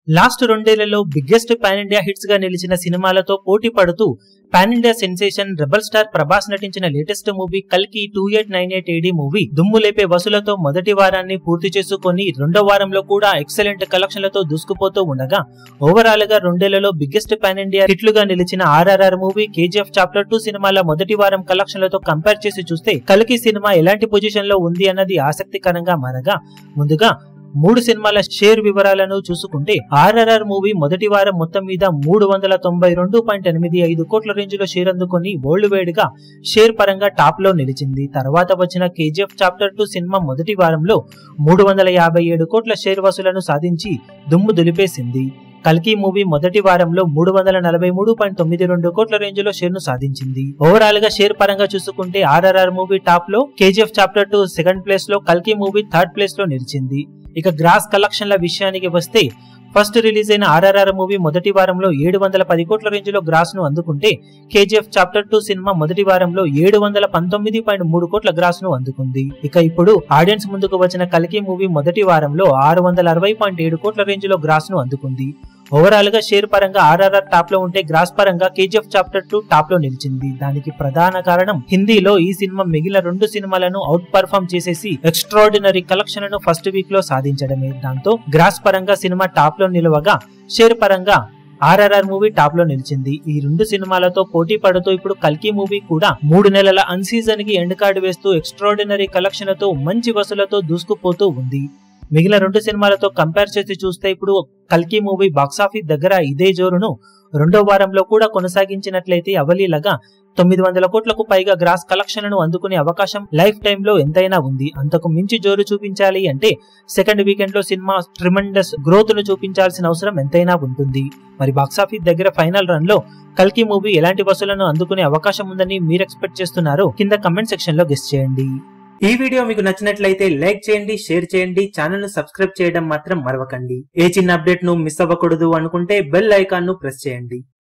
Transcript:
last రెండేళ్లలో biggest pan India hits గా నిలిచిన సినిమాలతో పోటీ పడుతూ pan India sensation rebel star Prabhas నటించిన లేటెస్ట్ మూవీ కల్కి two eight nine eight AD movie దుమ్ము లేపే వసూలతో మొదటి వారాన్ని పూర్తి చేసుకొని రెండో వారంలో కూడా ఎక్సలెంట్ కలెక్షన్లతో దూసుకుపోతూ ఉండగా ఓవరాల్ గా రెండేళ్లలో బిగ్గెస్ట్ పాన్ ఇండియా హిట్లుగా నిలిచిన RRR movie KGF chapter two సినిమాల మొదటి వారం కలెక్షన్లతో కంపేర్ చేసి చూస్తే కల్కి సినిమా ఎలాంటి పొజిషన్ లో ఉంది అన్నది ఆసక్తికరంగా మారగా ముందుగా మూడు సినిమాల షేర్ వివరాలను చూసుకుంటే ఆర్ఆర్ఆర్ మూవీ మొదటి వారం మొత్తం మీద మూడు వందల తొంభై రెండు పాయింట్ ఎనిమిది ఐదు కోట్ల రేంజ్ లో షేర్ అందుకొని వరల్డ్ వైడ్ గా షేర్ పరంగా టాప్ లో నిలిచింది తర్వాత వచ్చిన కేజీఎఫ్ చాప్టర్ టూ సినిమా మొదటి వారంలో మూడు వందల యాభై ఏడు కోట్ల షేర్ వసూలను సాధించి దుమ్ము దులిపేసింది కల్కి మూవీ మొదటి వారంలో మూడు వందల నలభై మూడు పాయింట్ తొమ్మిది రెండు కోట్ల రేంజ్ లో షేర్ ను సాధించింది ఓవరాల్ గా షేర్ పరంగా చూసుకుంటే ఆర్ఆర్ఆర్ మూవీ టాప్ లో KGF chapter two second place లో కల్కి మూవీ థర్డ్ ప్లేస్ లో నిలిచింది ఇక గ్రాస్ కలెక్షన్ల విషయానికి వస్తే ఫస్ట్ రిలీజ్ అయిన ఆర్ఆర్ఆర్ మూవీ మొదటి వారంలో ఏడు వందల పది కోట్ల రేంజ్ లో గ్రాస్ ను అందుకుంటే కేజీఎఫ్ చాప్టర్ టూ సినిమా మొదటి వారంలో ఏడు వందల పంతొమ్మిది పాయింట్ మూడు కోట్ల గ్రాస్ ను అందుకుంది ఇక ఇప్పుడు ఆడియన్స్ ముందుకు వచ్చిన కల్కి మూవీ మొదటి వారంలో ఆరు వందల అరవై పాయింట్ ఏడు కోట్ల రేంజ్ లో గ్రాస్ ను అందుకుంది ఓవరాల్ గా షేర్ పరంగా ఆర్ఆర్ఆర్ టాప్ లో ఉంటే గ్రాస్ పరంగా కేజీఎఫ్ చాప్టర్ టూ టాప్ లో నిలిచింది దానికి ప్రధాన కారణం హిందీలో ఈ సినిమా మిగిలిన రెండు సినిమాలను అవుట్ పర్ఫామ్ చేసేసి ఎక్స్ట్రాడినరీ కలెక్షన్లను ఫస్ట్ వీక్ లో సాధించడమే దాంతో గ్రాస్ పరంగా సినిమా టాప్ లో నిలవగా షేర్ పరంగా ఆర్ఆర్ఆర్ మూవీ టాప్ లో నిలిచింది ఈ రెండు సినిమాలతో పోటీ పడుతూ ఇప్పుడు కల్కి మూవీ కూడా మూడు నెలల అన్ సీజన్ కి ఎండ్ కార్డు వేస్తూ ఎక్స్ట్రాడినరీ కలెక్షన్లతో మంచి వసూలతో దూసుకుపోతూ ఉంది మిగిలిన రెండు సినిమాలతో కంపేర్ చేసి చూస్తే ఇప్పుడు కల్కి మూవీ బాక్సాఫీస్ దగ్గర ఇదే జోరును రెండో వారంలో కూడా కొనసాగించినట్లయితే అవలీలగా తొమ్మిది వందల కోట్లకు పైగా గ్రాస్ కలెక్షన్లను అందుకునే అవకాశం లైఫ్ టైంలో ఎంతైనా ఉంది అంతకు మించి జోరు చూపించాలి అంటే సెకండ్ వీకెండ్ లో సినిమా ట్రిమండస్ గ్రోత్ ను చూపించాల్సిన అవసరం ఎంతైనా ఉంటుంది మరి బాక్సాఫీస్ దగ్గర ఫైనల్ రన్ లో కల్కి మూవీ ఎలాంటి వసూలను అందుకునే అవకాశం ఉందని మీరు ఎక్స్పెక్ట్ చేస్తున్నారో కింద కమెంట్ సెక్షన్ లో గెస్ట్ చేయండి ఈ వీడియో మీకు నచ్చినట్లయితే లైక్ చేయండి షేర్ చేయండి ఛానల్ ను సబ్స్క్రైబ్ చేయడం మాత్రం మరవకండి ఏ చిన్న అప్డేట్ ను మిస్ అవ్వకూడదు అనుకుంటే బెల్ ఐకాన్ ను ప్రెస్ చేయండి